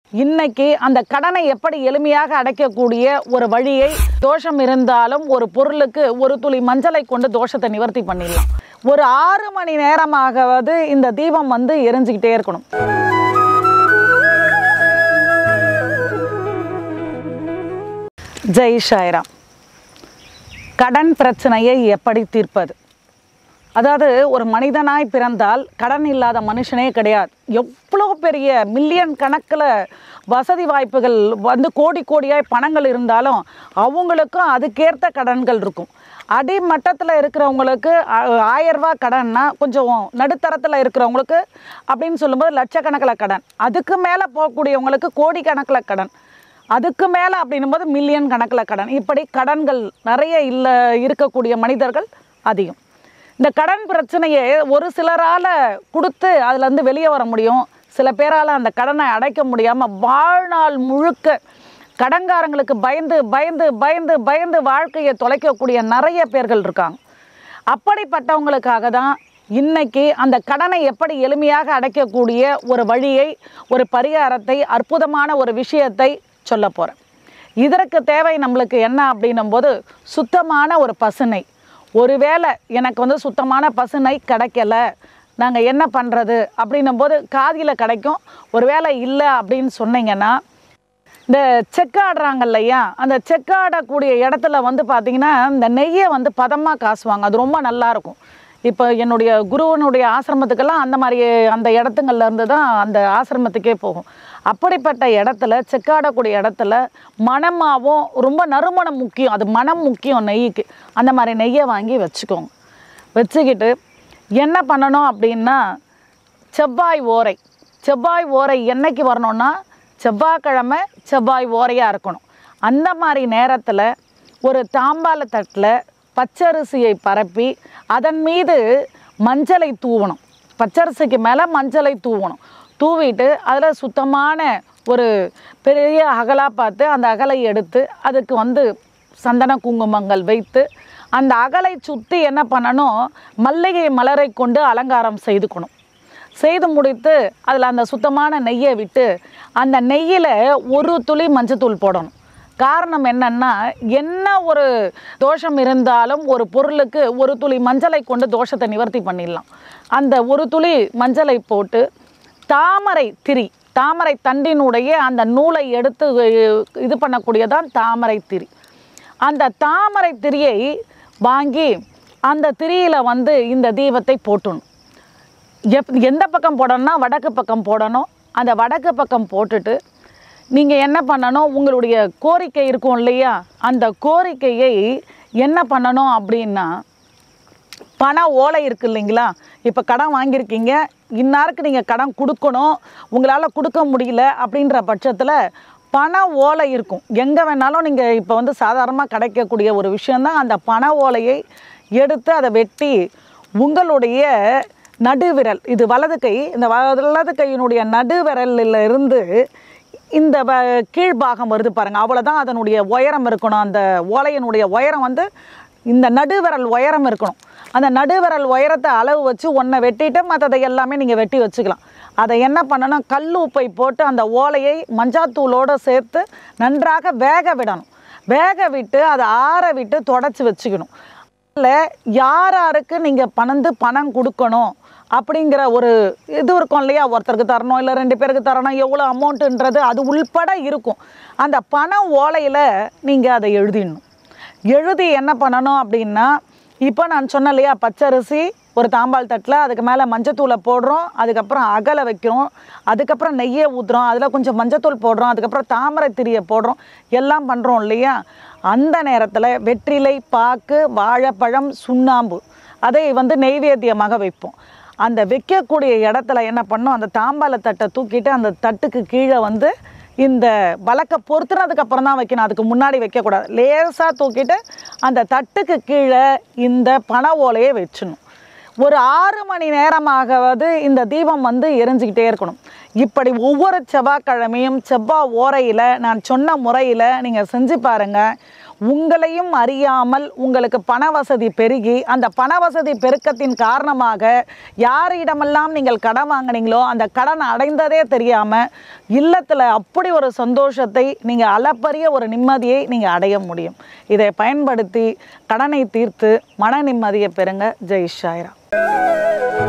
இன்னைக்கு அந்த கடனை எப்படி எளிமையாக அடைக்கக்கூடிய ஒரு வழியை தோஷம் இருந்தாலும் ஒரு பொருளுக்கு ஒரு துளி மஞ்சளை கொண்டு தோஷத்தை நிவர்த்தி பண்ணிடலாம் ஒரு ஆறு மணி நேரமாகவது இந்த தீபம் வந்து எரிஞ்சுக்கிட்டே இருக்கணும் ஜெய் ஷாய்ராம் கடன் பிரச்சனையை எப்படி தீர்ப்பது அதாவது ஒரு மனிதனாய் பிறந்தால் கடன் இல்லாத மனுஷனே கிடையாது எவ்வளோ பெரிய மில்லியன் கணக்கில் வசதி வாய்ப்புகள் வந்து கோடி கோடியாய் பணங்கள் இருந்தாலும் அவங்களுக்கும் அதுக்கேற்ற கடன்கள் இருக்கும் அடிமட்டத்தில் இருக்கிறவங்களுக்கு ஆ- ஆயிரம் ரூபாய் கடன்னா கொஞ்சம் நடுத்தரத்தில் இருக்கிறவங்களுக்கு அப்படின்னு சொல்லும்போது லட்சக்கணக்கில் கடன் அதுக்கு மேலே போகக்கூடியவங்களுக்கு கோடி கணக்கில் கடன் அதுக்கு மேலே அப்படின்னும் போது மில்லியன் கணக்கில் கடன் இப்படி கடன்கள் நிறைய இல்லை இருக்கக்கூடிய மனிதர்கள் அதிகம் இந்த கடன் பிரச்சனையை ஒரு சிலரால் கொடுத்து அதுலேருந்து வெளியே வர முடியும் சில பேரால் அந்த கடனை அடைக்க முடியாமல் வாழ்நாள் முழுக்க கடன்காரங்களுக்கு பயந்து பயந்து பயந்து பயந்து வாழ்க்கையை தொலைக்கக்கூடிய நிறைய பேர்கள் இருக்காங்க அப்படிப்பட்டவங்களுக்காக தான் இன்னைக்கு அந்த கடனை எப்படி எளிமையாக அடைக்கக்கூடிய ஒரு வழியை ஒரு பரிகாரத்தை அற்புதமான ஒரு விஷயத்தை சொல்ல போகிறேன் இதற்கு தேவை நம்மளுக்கு என்ன அப்படின்னும் போது சுத்தமான ஒரு பசுனை ஒருவேளை எனக்கு வந்து சுத்தமான பசுனை கிடைக்கல நாங்கள் என்ன பண்ணுறது அப்படின்னும் போது காதியில் கிடைக்கும் ஒருவேளை இல்லை அப்படின்னு சொன்னீங்கன்னா இந்த செக் ஆடுறாங்க இல்லையா அந்த செக் ஆடக்கூடிய இடத்துல வந்து பார்த்தீங்கன்னா இந்த நெய்யை வந்து பதமாக காசுவாங்க அது ரொம்ப நல்லா இருக்கும் இப்போ என்னுடைய குருவனுடைய ஆசிரமத்துக்கெல்லாம் அந்த மாதிரி அந்த இடத்துங்கள்ல இருந்து தான் அந்த ஆசிரமத்துக்கே போகும் அப்படிப்பட்ட இடத்துல செக்காடக்கூடிய இடத்துல மணமாகவும் ரொம்ப நறுமணம் முக்கியம் அது மனம் முக்கியம் நெய்க்கு அந்த மாதிரி நெய்யை வாங்கி வச்சுக்கோங்க வச்சுக்கிட்டு என்ன பண்ணணும் அப்படின்னா செவ்வாய் ஓரை செவ்வாய் ஓரை என்னைக்கு வரணும்னா செவ்வாய்க்கிழமை செவ்வாய் ஓரையாக இருக்கணும் அந்த மாதிரி நேரத்தில் ஒரு தாம்பால தட்டில் பச்சரிசியை பரப்பி அதன் மீது மஞ்சளை தூவணும் பச்சரிசிக்கு மேலே மஞ்சளை தூவணும் தூவிட்டு அதில் சுத்தமான ஒரு பெரிய அகலாக பார்த்து அந்த அகலை எடுத்து அதுக்கு வந்து சந்தன குங்குமங்கள் வைத்து அந்த அகலை சுற்றி என்ன பண்ணணும் மல்லிகை மலரை கொண்டு அலங்காரம் செய்துக்கணும் செய்து முடித்து அதில் அந்த சுத்தமான நெய்யை விட்டு அந்த நெய்யில் ஒரு துளி மஞ்சத்தூள் போடணும் காரணம் என்னன்னா என்ன ஒரு தோஷம் இருந்தாலும் ஒரு பொருளுக்கு ஒரு துளி மஞ்சளை கொண்டு தோஷத்தை நிவர்த்தி பண்ணிடலாம் அந்த ஒரு துளி மஞ்சளை போட்டு தாமரை திரி தாமரை தண்டினுடைய அந்த நூலை எடுத்து அஹ், இது பண்ணக்கூடியதான் தாமரை திரி அந்த தாமரை திரியை வாங்கி அந்த திரியில் வந்து இந்த தீபத்தை போட்டணும் எப் எந்த பக்கம் போடணும்னா வடக்கு பக்கம் போடணும் அந்த வடக்கு பக்கம் போட்டுட்டு நீங்கள் என்ன பண்ணணும் உங்களுடைய கோரிக்கை இருக்கும் இல்லையா அந்த கோரிக்கையை என்ன பண்ணணும் அப்படின்னா பண ஓலை இருக்கு இல்லைங்களா இப்போ கடன் வாங்கியிருக்கீங்க இன்னாருக்கு நீங்கள் கடன் கொடுக்கணும் உங்களால் கொடுக்க முடியல அப்படின்ற பட்சத்தில் பண ஓலை இருக்கும் எங்கே வேணாலும் நீங்கள் இப்போ வந்து சாதாரணமாக கிடைக்கக்கூடிய ஒரு விஷயந்தான் அந்த பண ஓலையை எடுத்து அதை வெட்டி உங்களுடைய நடுவிரல் இது வலது கை இந்த வலது கையினுடைய நடுவிரலில் இருந்து இந்த வ- கீழ்பாகம் வருது பாருங்கள் அவ்வளோதான் அதனுடைய உயரம் இருக்கணும் அந்த ஓலையினுடைய உயரம் வந்து இந்த நடுவிரல் உயரம் இருக்கணும் அந்த நடுவிரல் உயரத்தை அளவு வச்சு ஒன்றை வெட்டிட்டு மற்றதை எல்லாமே நீங்கள் வெட்டி வச்சுக்கலாம் அதை என்ன பண்ணணும் கல் உப்பை போட்டு அந்த ஓலையை மஞ்சாத்தூளோடு சேர்த்து நன்றாக வேக விடணும் வேக விட்டு அதை ஆற விட்டு தொடச்சி வச்சுக்கணும் இல்லை யார் யாருக்கு நீங்கள் பணந்து பணம் கொடுக்கணும் அப்படிங்கிற ஒரு இது இருக்கும் இல்லையா ஒருத்தருக்கு தரணும் இல்லை ரெண்டு பேருக்கு தரணும் எவ்வளோ அமௌண்ட்டுன்றது அது உள்பட இருக்கும் அந்த பண ஓலையில் நீங்கள் அதை எழுதிடணும் எழுதி என்ன பண்ணணும் அப்படின்னா இப்போ நான் சொன்னேன் இல்லையா பச்சரிசி ஒரு தாம்பால் தட்டில் அதுக்கு மேலே மஞ்சத்தூளை போடுறோம் அதுக்கப்புறம் அகலை வைக்கிறோம் அதுக்கப்புறம் நெய்யை ஊற்றுறோம் அதில் கொஞ்சம் மஞ்சத்தூள் போடுறோம் அதுக்கப்புறம் தாமரை திரியை போடுறோம் எல்லாம் பண்ணுறோம் இல்லையா அந்த நேரத்தில் வெற்றிலை பாக்கு வாழைப்பழம் சுண்ணாம்பு அதை வந்து நெய்வேத்தியமாக வைப்போம் அந்த வைக்கக்கூடிய இடத்துல என்ன பண்ணோம் அந்த தாம்பால தட்டை தூக்கிட்டு அந்த தட்டுக்கு கீழே வந்து இந்த வழக்க பொறுத்துனதுக்கு அப்புறம் தான் வைக்கணும் அதுக்கு முன்னாடி வைக்கக்கூடாது லேசாக தூக்கிட்டு அந்த தட்டுக்கு கீழே இந்த பண ஓலையை வச்சிடணும் ஒரு ஆறு மணி நேரமாகவது இந்த தீபம் வந்து எரிஞ்சுக்கிட்டே இருக்கணும் இப்படி ஒவ்வொரு செவ்வாய்க்கிழமையும் செவ்வாய் ஓரையில் நான் சொன்ன முறையில் நீங்கள் செஞ்சு பாருங்கள் உங்களையும் அறியாமல் உங்களுக்கு பண வசதி பெருகி அந்த பண வசதி பெருக்கத்தின் காரணமாக யாரிடமெல்லாம் நீங்கள் கடன் வாங்குனீங்களோ அந்த கடன் அடைந்ததே தெரியாமல் இல்லத்தில் அப்படி ஒரு சந்தோஷத்தை நீங்கள் அளப்பரிய ஒரு நிம்மதியை நீங்கள் அடைய முடியும் இதை பயன்படுத்தி கடனை தீர்த்து மன நிம்மதியை பெறுங்க ஜெய் ஷாயிரா